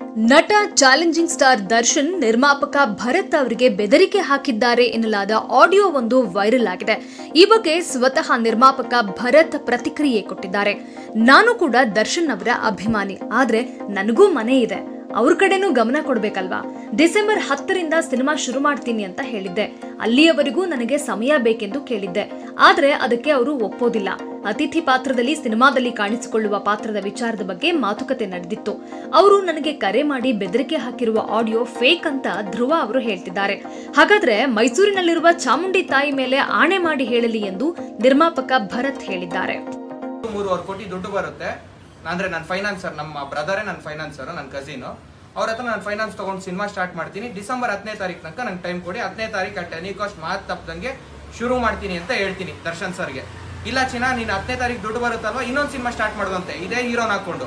ನಟ challenging star Darshan ನಿರ್ಮಾಪಕ ಭರತ್ ಅವರಿಗೆ ಬೆದರಿಕೆ ಹಾಕಿದ್ದಾರೆ ಎನ್ನಲಾದ ಆಡಿಯೋ ಒಂದು ವೈರಲ್ ಆಗಿದೆ ಈ ಬಗ್ಗೆ ಸ್ವತಃ ನಿರ್ಮಾಪಕ ಭರತ್ ಪ್ರತಿಕ್ರಿಯೆ ಕೊಟ್ಟಿದ್ದಾರೆ ನಾನು ಕೂಡ ದರ್ಶನ್ ಅವರ ಅಭಿಮಾನಿ ಆದ್ರೆ ನನಗೂ ಮನೆ ಇದೆ ಅವ್ರ ಕಡೆನೂ ಗಮನ ಕೊಡ್ಬೇಕಲ್ವಾ ಡಿಸೆಂಬರ್ ಹತ್ತರಿಂದ ಸಿನಿಮಾ ಶುರು ಮಾಡ್ತೀನಿ ಅಂತ ಹೇಳಿದ್ದೆ ಅಲ್ಲಿಯವರೆಗೂ ನನಗೆ ಸಮಯ ಬೇಕೆಂದು ಕೇಳಿದ್ದೆ ಆದ್ರೆ ಅದಕ್ಕೆ ಅವರು ಒಪ್ಪೋದಿಲ್ಲ ಅತಿಥಿ ಪಾತ್ರದಲ್ಲಿ ಸಿನಿಮಾದಲ್ಲಿ ಕಾಣಿಸಿಕೊಳ್ಳುವ ಪಾತ್ರದ ವಿಚಾರದ ಬಗ್ಗೆ ಮಾತುಕತೆ ನಡೆದಿತ್ತು ಅವರು ನನಗೆ ಕರೆ ಮಾಡಿ ಬೆದರಿಕೆ ಹಾಕಿರುವ ಆಡಿಯೋ ಫೇಕ್ ಅಂತ ಧ್ರುವ ಅವರು ಹೇಳ್ತಿದ್ದಾರೆ ಹಾಗಾದ್ರೆ ಮೈಸೂರಿನಲ್ಲಿರುವ ಚಾಮುಂಡಿ ತಾಯಿ ಮೇಲೆ ಆಣೆ ಮಾಡಿ ಹೇಳಲಿ ಎಂದು ನಿರ್ಮಾಪಕ ಭರತ್ ಹೇಳಿದ್ದಾರೆ ಮೂರುವರೆ ಕೋಟಿ ದುಡ್ಡು ಬರುತ್ತೆ ಅಂದ್ರೆ ನನ್ನ ಫೈನಾನ್ಸರ್ ನಮ್ಮ ಬ್ರದರೇ ನನ್ನ ಫೈನಾನ್ಸರ್ ನನ್ನ ಕಸಿನ್ ಅವ್ರ ಹತ್ರ ನಾನು ಫೈನಾನ್ಸ್ ತಗೊಂಡು ಸಿನಿಮಾ ಸ್ಟಾರ್ಟ್ ಮಾಡ್ತೀನಿ ಡಿಸೆಂಬರ್ ಹತ್ತನೇ ತಾರೀಕು ತನಕ ನಂಗೆ ಟೈಮ್ ಕೊಡಿ ಹತ್ತನೇ ತಾರೀಕು ಆ ಟೆನಿ ಕಾಸ್ಟ್ ಮಾತು ತಪ್ಪದಂಗೆ ಶುರು ಮಾಡ್ತೀನಿ ಅಂತ ಹೇಳ್ತೀನಿ ದರ್ಶನ್ ಸರ್ಗೆ ಇಲ್ಲ ಚಿನ್ನ ನೀನು ಹತ್ತನೇ ತಾರೀಕು ದುಡ್ಡು ಬರುತ್ತಲ್ವಾ ಇನ್ನೊಂದು ಸಿನಿಮಾ ಸ್ಟಾರ್ಟ್ ಮಾಡುವಂತೆ ಇದೇ ಹೀರೋನ್ ಹಾಕೊಂಡು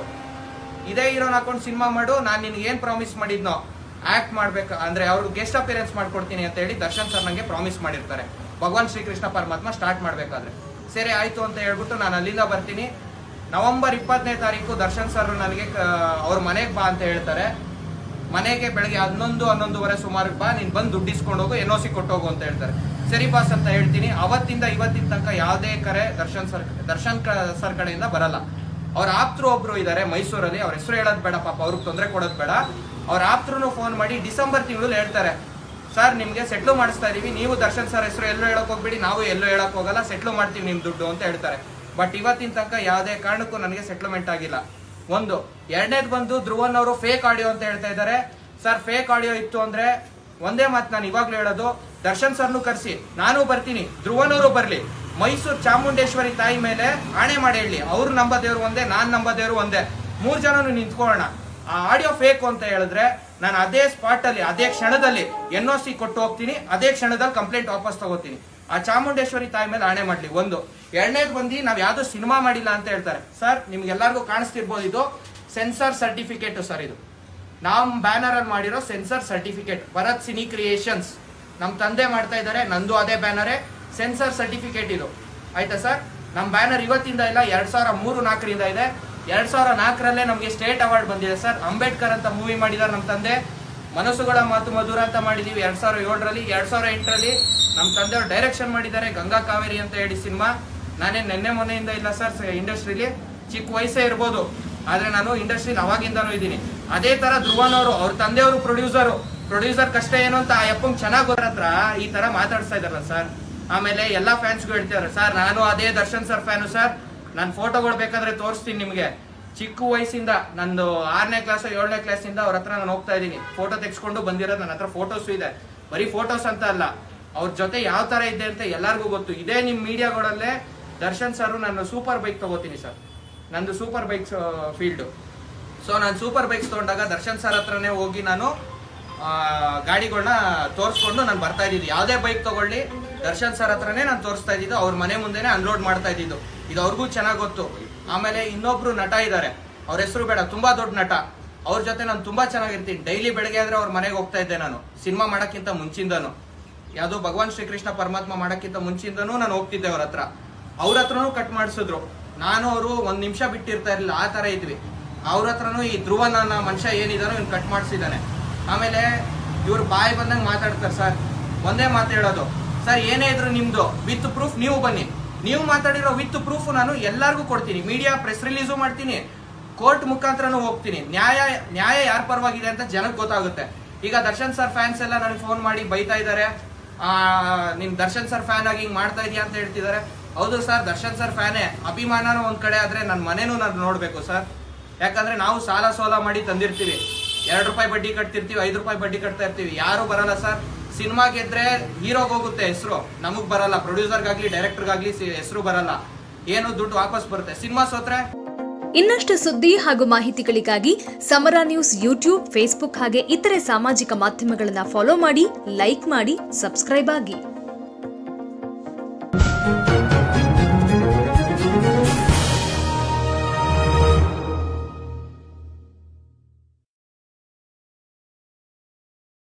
ಇದೇ ಹೀರೋನ್ ಹಾಕೊಂಡು ಸಿನಿಮಾ ಮಾಡು ನಾನು ನಿನ್ಗೆ ಏನು ಪ್ರಾಮಿಸ್ ಮಾಡಿದ್ನೋ ಆಕ್ಟ್ ಮಾಡ್ಬೇಕು ಅಂದ್ರೆ ಅವ್ರು ಗೆಸ್ಟ್ ಅಪಿಯರೆನ್ಸ್ ಮಾಡ್ಕೊಡ್ತೀನಿ ಅಂತ ಹೇಳಿ ದರ್ಶನ್ ಸರ್ ನನಗೆ ಪ್ರಾಮಿಸ್ ಮಾಡಿರ್ತಾರೆ ಭಗವಾನ್ ಶ್ರೀಕೃಷ್ಣ ಪರಮಾತ್ಮ ಸ್ಟಾರ್ಟ್ ಮಾಡಬೇಕಾದ್ರೆ ಸರಿ ಆಯ್ತು ಅಂತ ಹೇಳ್ಬಿಟ್ಟು ನಾನು ಅಲ್ಲಿಂದ ಬರ್ತೀನಿ ನವೆಂಬರ್ ಇಪ್ಪತ್ತನೇ ತಾರೀಕು ದರ್ಶನ್ ಸರ್ ನನಗೆ ಅವ್ರ ಮನೆಗೆ ಬಾ ಅಂತ ಹೇಳ್ತಾರೆ ಮನೆಗೆ ಬೆಳಗ್ಗೆ ಹನ್ನೊಂದು ಹನ್ನೊಂದುವರೆ ಸುಮಾರು ಬಾ ನೀನು ಬಂದು ದುಡ್ಡು ಇಸ್ಕೊಂಡು ಹೋಗು ಎನ್ ಒ ಸಿ ಕೊಟ್ಟೋಗು ಅಂತ ಹೇಳ್ತಾರೆ ಸರಿ ಬಾಸ್ ಅಂತ ಹೇಳ್ತೀನಿ ಅವತ್ತಿಂದ ಇವತ್ತಿನ ತನಕ ಯಾವುದೇ ಕರೆ ದರ್ಶನ್ ಸರ್ ದರ್ಶನ್ ಸರ್ ಕಡೆಯಿಂದ ಬರಲ್ಲ ಅವ್ರ ಆಪ್ತರು ಒಬ್ರು ಇದ್ದಾರೆ ಮೈಸೂರಲ್ಲಿ ಅವ್ರ ಹೆಸರು ಹೇಳೋದು ಬೇಡ ಪಾಪ ಅವ್ರಿಗೆ ತೊಂದರೆ ಕೊಡೋದು ಬೇಡ ಅವ್ರ ಆಪ್ತರು ಫೋನ್ ಮಾಡಿ ಡಿಸೆಂಬರ್ ತಿಂಗಳು ಹೇಳ್ತಾರೆ ಸರ್ ನಿಮಗೆ ಸೆಟ್ಲು ಮಾಡಿಸ್ತಾ ಇದೀವಿ ನೀವು ದರ್ಶನ್ ಸರ್ ಹೆಸರು ಎಲ್ಲೂ ಹೇಳಕ್ ಹೋಗ್ಬೇಡಿ ನಾವು ಎಲ್ಲೂ ಹೇಳಕ್ ಹೋಗಲ್ಲ ಸೆಟ್ಲು ಮಾಡ್ತೀವಿ ನಿಮ್ ದುಡ್ಡು ಅಂತ ಹೇಳ್ತಾರೆ ಬಟ್ ಇವತ್ತಿನ ತನಕ ಯಾವುದೇ ಕಾರಣಕ್ಕೂ ನನಗೆ ಸೆಟ್ಲ್ಮೆಂಟ್ ಆಗಿಲ್ಲ ಒಂದು ಎರಡನೇದು ಬಂದು ಧ್ರುವನ್ ಅವರು ಫೇಕ್ ಆಡಿಯೋ ಅಂತ ಹೇಳ್ತಾ ಇದ್ದಾರೆ ಸರ್ ಫೇಕ್ ಆಡಿಯೋ ಇತ್ತು ಅಂದ್ರೆ ಒಂದೇ ಮಾತು ನಾನು ಇವಾಗ್ಲೂ ಹೇಳೋದು ದರ್ಶನ್ ಸರ್ನು ಕರೆಸಿ ನಾನು ಬರ್ತೀನಿ ಧ್ರುವನ್ ಅವರು ಬರ್ಲಿ ಮೈಸೂರು ಚಾಮುಂಡೇಶ್ವರಿ ತಾಯಿ ಮೇಲೆ ಆಣೆ ಮಾಡಿ ಹೇಳಿ ಅವ್ರು ನಂಬ ದೇವ್ರು ಒಂದೇ ನಾನ್ ನಂಬ ದೇವ್ರು ಒಂದೇ ಮೂರ್ ಜನನು ನಿಂತ್ಕೊಳ್ಳೋಣ ಆ ಆಡಿಯೋ ಫೇಕ್ ಅಂತ ಹೇಳಿದ್ರೆ ನಾನು ಅದೇ ಸ್ಪಾಟ್ ಅಲ್ಲಿ ಅದೇ ಕ್ಷಣದಲ್ಲಿ ಎನ್ ಒ ಸಿ ಕೊಟ್ಟು ಹೋಗ್ತೀನಿ ಅದೇ ಕ್ಷಣದಲ್ಲಿ ಕಂಪ್ಲೇಂಟ್ ವಾಪಸ್ ತಗೋತೀನಿ ಆ ಚಾಮುಂಡೇಶ್ವರಿ ತಾಯಿ ಮೇಲೆ ಆಣೆ ಮಾಡ್ಲಿ ಒಂದು ಎರಡನೇದು ಬಂದು ನಾವ್ ಯಾವ್ದು ಸಿನಿಮಾ ಮಾಡಿಲ್ಲ ಅಂತ ಹೇಳ್ತಾರೆ ಸರ್ ನಿಮ್ಗೆಲ್ಲರಿಗೂ ಕಾಣಿಸ್ತಿರ್ಬೋದು ಇದು ಸೆನ್ಸರ್ ಸರ್ಟಿಫಿಕೇಟ್ ಸರ್ ಇದು ನಮ್ ಬ್ಯಾನರ್ ಅಲ್ಲಿ ಮಾಡಿರೋ censor certificate Bharat cine creations ನಮ್ ತಂದೆ ಮಾಡ್ತಾ ಇದ್ದಾರೆ ನಂದು ಅದೇ ಬ್ಯಾನರೇ ಸೆನ್ಸರ್ ಸರ್ಟಿಫಿಕೇಟ್ ಇದು ಆಯ್ತಾ ಸರ್ ನಮ್ ಬ್ಯಾನರ್ ಇವತ್ತಿಂದ ಇಲ್ಲ ಎರಡ್ ಸಾವಿರ ಮೂರು ನಾಲ್ಕರಿಂದ ಇದೆ ಎರಡ್ ಸಾವಿರ ನಾಲ್ಕರಲ್ಲೇ ನಮಗೆ ಸ್ಟೇಟ್ ಅವಾರ್ಡ್ ಬಂದಿದೆ ಸರ್ ಅಂಬೇಡ್ಕರ್ ಅಂತ ಮೂವಿ ಮಾಡಿದ್ದಾರೆ ನಮ್ಮ ತಂದೆ ಮನಸ್ಸುಗಳ ಮಾತು ಮಧುರ ಅಂತ ಮಾಡಿದೀವಿ ಎರಡ್ ಸಾವಿರ ಏಳರಲ್ಲಿ ಎರಡ್ ಸಾವಿರ ಎಂಟರಲ್ಲಿ ನಮ್ಮ ತಂದೆಯವರು ಡೈರೆಕ್ಷನ್ ಮಾಡಿದ್ದಾರೆ ಗಂಗಾ ಕಾವೇರಿ ಅಂತ ಹೇಳಿ ಸಿನಿಮಾ ನಾನೇ ನೆನ್ನೆ ಮೊನ್ನೆಯಿಂದ ಇಲ್ಲ ಸರ್ ಇಂಡಸ್ಟ್ರಿಲಿ ಚಿಕ್ಕ ವಯಸ್ಸೇ ಇರ್ಬೋದು ಆದ್ರೆ ನಾನು ಇಂಡಸ್ಟ್ರಿಲಿ ಅವಾಗಿಂದಾನು ಇದ್ದೀನಿ ಅದೇ ತರ ಧ್ರುವನವರು ಅವ್ರ ತಂದೆಯವರು ಪ್ರೊಡ್ಯೂಸರು ಪ್ರೊಡ್ಯೂಸರ್ ಕಷ್ಟ ಏನು ಅಂತ ಆ ಯಪ್ಪಂಗ್ ಚೆನ್ನಾಗ್ ಹತ್ರ ಈ ತರ ಮಾತಾಡ್ಸ್ತಾ ಇದಾರಲ್ಲ ಸರ್ ಆಮೇಲೆ ಎಲ್ಲಾ ಫ್ಯಾನ್ಸ್ಗೂ ಹೇಳ್ತಿದಾರೆ ಸರ್ ನಾನು ಅದೇ ದರ್ಶನ್ ಸರ್ ಫ್ಯಾನು ಸರ್ ನಾನು ಫೋಟೋಗಳು ಬೇಕಾದ್ರೆ ತೋರಿಸ್ತೀನಿ ನಿಮ್ಗೆ ಚಿಕ್ಕ ವಯಸ್ಸಿಂದ ನಂದು ಆರನೇ ಕ್ಲಾಸ್ ಏಳನೇ ಕ್ಲಾಸಿಂದ ಅವ್ರ ಹತ್ರ ನಾನು ಹೋಗ್ತಾ ಇದ್ದೀನಿ ಫೋಟೋ ತೆಗೆಸ್ಕೊಂಡು ಬಂದಿರೋದು ನನ್ನ ಹತ್ರ ಫೋಟೋಸು ಇದೆ ಬರೀ ಫೋಟೋಸ್ ಅಂತ ಅಲ್ಲ ಅವ್ರ ಜೊತೆ ಯಾವ ತರ ಇದೆ ಅಂತ ಎಲ್ಲರಿಗೂ ಗೊತ್ತು ಇದೇ ನಿಮ್ ಮೀಡಿಯಾಗಳಲ್ಲೇ ದರ್ಶನ್ ಸರ್ ನಾನು ಸೂಪರ್ ಬೈಕ್ ತಗೋತೀನಿ ಸರ್ ನಂದು ಸೂಪರ್ ಬೈಕ್ಸ್ ಫೀಲ್ಡ್ ಸೊ ನಾನು ಸೂಪರ್ ಬೈಕ್ಸ್ ತಗೊಂಡಾಗ ದರ್ಶನ್ ಸರ್ ಹತ್ರನೇ ಹೋಗಿ ನಾನು ಆ, ಗಾಡಿಗಳನ್ನ ತೋರಿಸ್ಕೊಂಡು ನಾನು ಬರ್ತಾ ಇದ್ದಿದ್ದು ಯಾವುದೇ ಬೈಕ್ ತಗೊಳ್ಳಿ ದರ್ಶನ್ ಸರ್ ಹತ್ರನೇ ನಾನು ತೋರಿಸ್ತಾ ಇದ್ದಿದ್ದು ಅವ್ರ ಮನೆ ಮುಂದೆನೆ ಅನ್ಲೋಡ್ ಮಾಡ್ತಾ ಇದ್ದಿದ್ದು ಇದು ಅವ್ರಿಗೂ ಚೆನ್ನಾಗಿ ಗೊತ್ತು ಆಮೇಲೆ ಇನ್ನೊಬ್ರು ನಟ ಇದ್ದಾರೆ ಅವ್ರ ಹೆಸರು ಬೇಡ ತುಂಬಾ ದೊಡ್ಡ ನಟ ಅವ್ರ ಜೊತೆ ನಾನು ತುಂಬಾ ಚೆನ್ನಾಗಿರ್ತೀನಿ ಡೈಲಿ ಬೆಳಗ್ಗೆ ಆದ್ರೆ ಅವ್ರ ಮನೆಗೆ ಹೋಗ್ತಾ ಇದ್ದೆ ನಾನು ಸಿನಿಮಾ ಮಾಡಕ್ಕಿಂತ ಮುಂಚಿಂದನು ಯಾವುದು ಭಗವಾನ್ ಶ್ರೀಕೃಷ್ಣ ಪರಮಾತ್ಮ ಮಾಡಕ್ಕಿಂತ ಮುಂಚಿಂದನೂ ನಾನು ಹೋಗ್ತಿದ್ದೆ ಅವ್ರ ಹತ್ರ ಅವ್ರ ಹತ್ರನೂ ಕಟ್ ಮಾಡಿಸಿದ್ರು ನಾನು ಅವರು ಒಂದ್ ನಿಮಿಷ ಬಿಟ್ಟಿರ್ತಾ ಇರಲಿಲ್ಲ ಆ ತರ ಇದ್ವಿ ಅವ್ರ ಹತ್ರನೂ ಈ ಧ್ರುವನ ಅನ್ನೋ ಮನುಷ್ಯ ಏನಿದಾನೋ ಇವ್ನು ಕಟ್ ಮಾಡಿಸಿದ್ದಾನೆ ಆಮೇಲೆ ಇವ್ರು ಬಾಯಿ ಬಂದಂಗೆ ಮಾತಾಡ್ತಾರೆ ಸರ್ ಒಂದೇ ಮಾತು ಹೇಳೋದು ಸರ್ ಏನೇ ಇದ್ರು ನಿಮ್ದು ವಿತ್ ಪ್ರೂಫ್ ನೀವು ಬನ್ನಿ ನೀವು ಮಾತಾಡಿರೋ ವಿತ್ ಪ್ರೂಫ್ ನಾನು ಎಲ್ಲರಿಗೂ ಕೊಡ್ತೀನಿ ಮೀಡಿಯಾ ಪ್ರೆಸ್ ರಿಲೀಸು ಮಾಡ್ತೀನಿ ಕೋರ್ಟ್ ಮುಖಾಂತರನೂ ಹೋಗ್ತೀನಿ ನ್ಯಾಯ ನ್ಯಾಯ ಯಾರ ಪರವಾಗಿದೆ ಅಂತ ಜನಕ್ಕೆ ಗೊತ್ತಾಗುತ್ತೆ ಈಗ ದರ್ಶನ್ ಸರ್ ಫ್ಯಾನ್ಸ್ ಎಲ್ಲ ನನಗೆ ಫೋನ್ ಮಾಡಿ ಬೈತಾ ಇದ್ದಾರೆ ಆ ನಿನ್ ದರ್ಶನ್ ಸರ್ ಫ್ಯಾನ್ ಆಗಿ ಹಿಂಗ್ ಮಾಡ್ತಾ ಇದೀಯ ಅಂತ ಹೇಳ್ತಿದ್ದಾರೆ ಹೌದು ಸರ್ ದರ್ಶನ್ ಸರ್ ಫ್ಯಾನೇ ಅಭಿಮಾನನೂ ಒಂದ್ ಕಡೆ ಆದ್ರೆ ನನ್ನ ಮನೇನೂ ನಾನು ನೋಡ್ಬೇಕು ಸರ್ ಯಾಕಂದ್ರೆ ನಾವು ಸಾಲ ಸೋಲ ಮಾಡಿ ತಂದಿರ್ತೀವಿ ಎರಡು ರೂಪಾಯಿ ಬಡ್ಡಿ ಕಟ್ತಿರ್ತೀವಿ ಐದು ರೂಪಾಯಿ ಬಡ್ಡಿ ಕಟ್ತಾ ಇರ್ತೀವಿ ಯಾರು ಬರಲ್ಲ ಸರ್ ಸಿನಿಮಾ ಗೆದ್ರೆ ಹೀರೋಗ್ ಹೋಗುತ್ತೆ ಹೆಸರು ನಮಗ್ ಬರಲ್ಲ ಪ್ರೊಡ್ಯೂಸರ್ಗಾಗ್ಲಿ ಡೈರೆಕ್ಟರ್ಗಾಗ್ಲಿ ಹೆಸರು ಬರಲ್ಲ ಏನು ದುಡ್ಡು ವಾಪಸ್ ಬರುತ್ತೆ ಸಿನಿಮಾ ಸೋತ್ರೆ ಇನ್ನಷ್ಟು ಸುದ್ದಿ ಹಾಗೂ ಮಾಹಿತಿಗಳಿಗಾಗಿ ಸಮರ ನ್ಯೂಸ್ ಯೂಟ್ಯೂಬ್ ಫೇಸ್ಬುಕ್ ಹಾಗೆ ಇತರೆ ಸಾಮಾಜಿಕ ಮಾಧ್ಯಮಗಳನ್ನು ಫಾಲೋ ಮಾಡಿ ಲೈಕ್ ಮಾಡಿ ಸಬ್ಸ್ಕ್ರೈಬ್ ಆಗಿ